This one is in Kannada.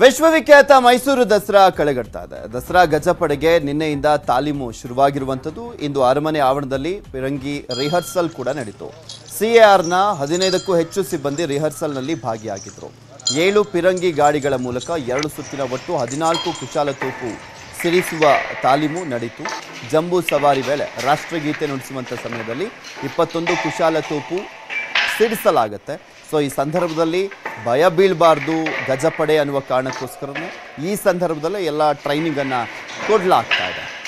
ವಿಶ್ವವಿಖ್ಯಾತ ಮೈಸೂರು ದಸರಾ ಕಳೆಗಡ್ತಾ ಇದೆ ದಸರಾ ಗಜಪಡೆಗೆ ನಿನ್ನೆಯಿಂದ ತಾಲೀಮು ಶುರುವಾಗಿರುವಂಥದ್ದು ಇಂದು ಅರಮನೆ ಆವರಣದಲ್ಲಿ ಪಿರಂಗಿ ರಿಹರ್ಸಲ್ ಕೂಡ ನಡೀತು ಸಿಎಆರ್ನ ಹದಿನೈದಕ್ಕೂ ಹೆಚ್ಚು ಸಿಬ್ಬಂದಿ ರಿಹರ್ಸಲ್ನಲ್ಲಿ ಭಾಗಿಯಾಗಿದ್ದರು ಏಳು ಪಿರಂಗಿ ಗಾಡಿಗಳ ಮೂಲಕ ಎರಡು ಸುತ್ತಿನ ಒಟ್ಟು ಹದಿನಾಲ್ಕು ಕುಶಾಲತೋಪು ಸಿರಿಸುವ ತಾಲೀಮು ನಡೀತು ಜಂಬೂ ಸವಾರಿ ವೇಳೆ ರಾಷ್ಟ್ರಗೀತೆ ನುಡಿಸುವಂಥ ಸಮಯದಲ್ಲಿ ಇಪ್ಪತ್ತೊಂದು ಕುಶಾಲತೋಪು ಸಿಡಿಸಲಾಗತ್ತೆ ಸೊ ಈ ಸಂದರ್ಭದಲ್ಲಿ ಭಯ ಬೀಳಬಾರ್ದು ಗಜಪಡೆ ಅನ್ನುವ ಕಾರಣಕ್ಕೋಸ್ಕರನೇ ಈ ಸಂದರ್ಭದಲ್ಲೇ ಎಲ್ಲ ಟ್ರೈನಿಂಗನ್ನು ಕೊಡಲಾಗ್ತಾ ಇದೆ